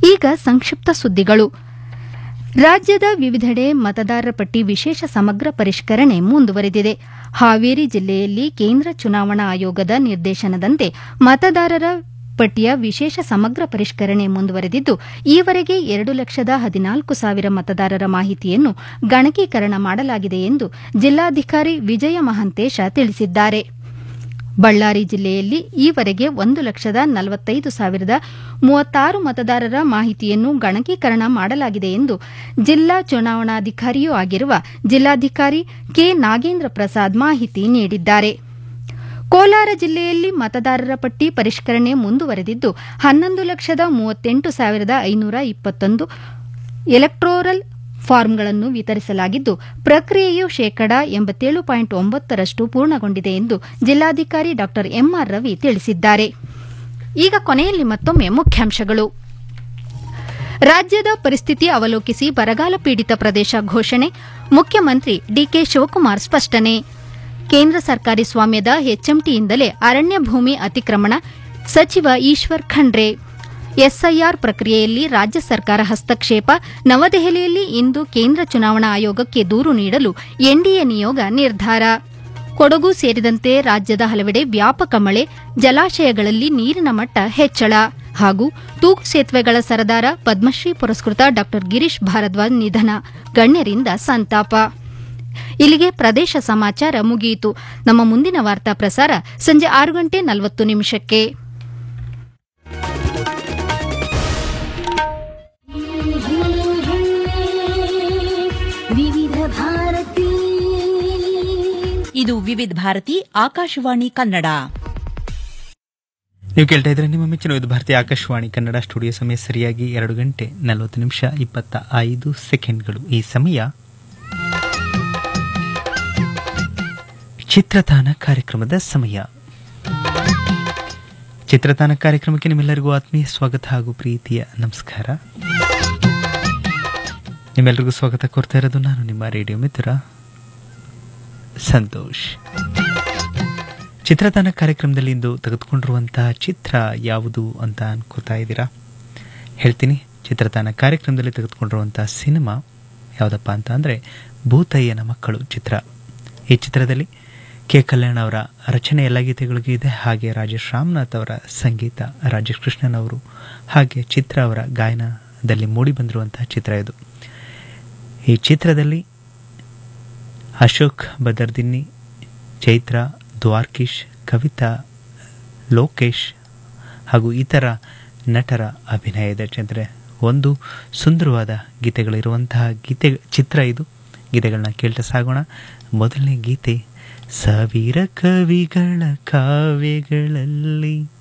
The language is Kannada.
ಈಗ ಸಂಕ್ಷಿಪ್ತ ಸುದ್ದಿಗಳು ರಾಜ್ಯದ ವಿವಿಧೆಡೆ ಮತದಾರರ ಪಟ್ಟಿ ವಿಶೇಷ ಸಮಗ್ರ ಪರಿಷ್ಕರಣೆ ಮುಂದುವರೆದಿದೆ ಹಾವೇರಿ ಜಿಲ್ಲೆಯಲ್ಲಿ ಕೇಂದ್ರ ಚುನಾವಣಾ ಆಯೋಗದ ನಿರ್ದೇಶನದಂತೆ ಮತದಾರರ ಪಟ್ಟಿಯ ವಿಶೇಷ ಸಮಗ್ರ ಪರಿಷ್ಕರಣೆ ಮುಂದುವರೆದಿದ್ದು ಈವರೆಗೆ ಎರಡು ಲಕ್ಷದ ಹದಿನಾಲ್ಕು ಸಾವಿರ ಮತದಾರರ ಮಾಹಿತಿಯನ್ನು ಗಣಕೀಕರಣ ಮಾಡಲಾಗಿದೆ ಎಂದು ಜಿಲ್ಲಾಧಿಕಾರಿ ವಿಜಯ ಮಹಾಂತೇಶ ತಿಳಿಸಿದ್ದಾರೆ ಬಳ್ಳಾರಿ ಜಿಲ್ಲೆಯಲ್ಲಿ ಈವರೆಗೆ ಒಂದು ಲಕ್ಷದ ನಲವತ್ತೈದು ಸಾವಿರದ ಮೂವತ್ತಾರು ಮತದಾರರ ಮಾಹಿತಿಯನ್ನು ಗಣಕೀಕರಣ ಮಾಡಲಾಗಿದೆ ಎಂದು ಜಿಲ್ಲಾ ಚುನಾವಣಾಧಿಕಾರಿಯೂ ಆಗಿರುವ ಜಿಲ್ಲಾಧಿಕಾರಿ ಕೆ ನಾಗೇಂದ್ರ ಪ್ರಸಾದ್ ಮಾಹಿತಿ ನೀಡಿದ್ದಾರೆ ಕೋಲಾರ ಜಿಲ್ಲೆಯಲ್ಲಿ ಮತದಾರರ ಪಟ್ಟಿ ಪರಿಷ್ಕರಣೆ ಮುಂದುವರೆದಿದ್ದು ಹನ್ನೊಂದು ಲಕ್ಷದ ಮೂವತ್ತೆಂಟು ಸಾವಿರದ ಐನೂರ ಇಪ್ಪತ್ತೊಂದು ಎಲೆಕ್ಟೋರಲ್ ಫಾರ್ಮ್ಗಳನ್ನು ವಿತರಿಸಲಾಗಿದ್ದು ಪ್ರಕ್ರಿಯೆಯು ಶೇಕಡಾ ಎಂಬತ್ತೇಳು ಪಾಯಿಂಟ್ ಒಂಬತ್ತರಷ್ಟು ಪೂರ್ಣಗೊಂಡಿದೆ ಎಂದು ಜಿಲ್ಲಾಧಿಕಾರಿ ಡಾ ಎಂಆರ್ ರವಿ ತಿಳಿಸಿದ್ದಾರೆ ಈಗ ಕೊನೆಯಲ್ಲಿ ಮತ್ತೊಮ್ಮೆ ಮುಖ್ಯಾಂಶಗಳು ರಾಜ್ಯದ ಪರಿಸ್ಥಿತಿ ಅವಲೋಕಿಸಿ ಬರಗಾಲ ಪೀಡಿತ ಪ್ರದೇಶ ಘೋಷಣೆ ಮುಖ್ಯಮಂತ್ರಿ ಡಿಕೆ ಶಿವಕುಮಾರ್ ಸ್ಪಷ್ಟನೆ ಕೇಂದ್ರ ಸರ್ಕಾರಿ ಸ್ವಾಮ್ಯದ ಎಚ್ಎಂಟಿಯಿಂದಲೇ ಅರಣ್ಯ ಭೂಮಿ ಅತಿಕ್ರಮಣ ಸಚಿವ ಈಶ್ವರ್ ಖಂಡ್ರೆ ಎಸ್ಐಆರ್ ಪ್ರಕ್ರಿಯೆಯಲ್ಲಿ ರಾಜ್ಯ ಸರ್ಕಾರ ಹಸ್ತಕ್ಷೇಪ ನವದೆಹಲಿಯಲ್ಲಿ ಇಂದು ಕೇಂದ್ರ ಚುನಾವಣಾ ಆಯೋಗಕ್ಕೆ ದೂರು ನೀಡಲು ಎನ್ಡಿಎ ನಿಯೋಗ ನಿರ್ಧಾರ ಕೊಡಗು ಸೇರಿದಂತೆ ರಾಜ್ಯದ ಹಲವೆಡೆ ವ್ಯಾಪಕ ಮಳೆ ಜಲಾಶಯಗಳಲ್ಲಿ ನೀರಿನ ಮಟ್ಟ ಹೆಚ್ಚಳ ಹಾಗೂ ತೂಗು ಸೇತುವೆಗಳ ಸರದಾರ ಪದ್ಮಶ್ರೀ ಪುರಸ್ಕೃತ ಡಾ ಗಿರೀಶ್ ಭಾರದ್ವಾಜ್ ನಿಧನ ಗಣ್ಯರಿಂದ ಸಂತಾಪ ಇಲ್ಲಿಗೆ ಪ್ರದೇಶ ಸಮಾಚಾರ ಮುಗಿಯಿತು ನಮ್ಮ ಮುಂದಿನ ವಾರ್ತಾ ಪ್ರಸಾರ ಸಂಜೆ ಆರು ಗಂಟೆ ನಲವತ್ತು ನಿಮಿಷಕ್ಕೆ ವಿವಿಧ ಭಾರತಿ ಇದು ವಿವಿಧ ಭಾರತಿ ಆಕಾಶವಾಣಿ ಕನ್ನಡ ನೀವು ಕೇಳ್ತಾ ಇದ್ರೆ ನಿಮ್ಮ ಮೆಚ್ಚಿನ ಇದು ಭಾರತೀಯ ಆಕಾಶವಾಣಿ ಕನ್ನಡ ಸ್ಟುಡಿಯೋ ಸಮಯ ಸರಿಯಾಗಿ ಎರಡು ಗಂಟೆ ನಲವತ್ತು ನಿಮಿಷ ಇಪ್ಪತ್ತ ಐದು ಸೆಕೆಂಡ್ಗಳು ಈ ಸಮಯ ಚಿತ್ರತಾನ ಕಾರ್ಯಕ್ರಮದ ಸಮಯ ಚಿತ್ರತಾನ ಕಾರ್ಯಕ್ರಮಕ್ಕೆ ನಿಮ್ಮೆಲ್ಲರಿಗೂ ಆತ್ಮೀಯ ಸ್ವಾಗತ ಹಾಗೂ ಪ್ರೀತಿಯ ನಮಸ್ಕಾರ ನಿಮ್ಮೆಲ್ಲರಿಗೂ ಸ್ವಾಗತ ಕೋರ್ತಾ ಇರೋದು ನಾನು ನಿಮ್ಮ ರೇಡಿಯೋ ಮಿತ್ರ ಸಂತೋಷ್ ಚಿತ್ರತಾನ ಕಾರ್ಯಕ್ರಮದಲ್ಲಿ ಇಂದು ತೆಗೆದುಕೊಂಡಿರುವಂತಹ ಚಿತ್ರ ಯಾವುದು ಅಂತ ಅನ್ಕೋತಾ ಇದ್ದೀರಾ ಹೇಳ್ತೀನಿ ಚಿತ್ರತಾನ ಕಾರ್ಯಕ್ರಮದಲ್ಲಿ ತೆಗೆದುಕೊಂಡಿರುವಂತಹ ಸಿನಿಮಾ ಯಾವುದಪ್ಪ ಅಂತ ಅಂದರೆ ಭೂತಯ್ಯನ ಮಕ್ಕಳು ಚಿತ್ರ ಈ ಚಿತ್ರದಲ್ಲಿ ಕೆ ಕಲ್ಯಾಣ್ ಅವರ ರಚನೆ ಎಲ್ಲ ಗೀತೆಗಳಿಗೂ ಇದೆ ಹಾಗೆ ರಾಜೇಶ್ ರಾಮನಾಥ್ ಅವರ ಸಂಗೀತ ರಾಜೇಶ್ ಕೃಷ್ಣನ್ ಅವರು ಹಾಗೆ ಚಿತ್ರ ಅವರ ಗಾಯನದಲ್ಲಿ ಮೂಡಿ ಬಂದಿರುವಂತಹ ಚಿತ್ರ ಇದು ಈ ಚಿತ್ರದಲ್ಲಿ ಅಶೋಕ್ ಬದರ್ದಿನ್ನಿ ಚೈತ್ರ ದ್ವಾರ್ಕೀಶ್ ಕವಿತಾ ಲೋಕೇಶ್ ಹಾಗೂ ಇತರ ನಟರ ಅಭಿನಯ ಇದೆ ಅಂದರೆ ಒಂದು ಸುಂದರವಾದ ಗೀತೆಗಳಿರುವಂತಹ ಗೀತೆ ಚಿತ್ರ ಇದು ಗೀತೆಗಳನ್ನ ಕೇಳ್ತಾ ಸಾಗೋಣ ಮೊದಲನೇ ಗೀತೆ ಸಾವಿರ ಕವಿಗಳ ಕಾವ್ಯಗಳಲ್ಲಿ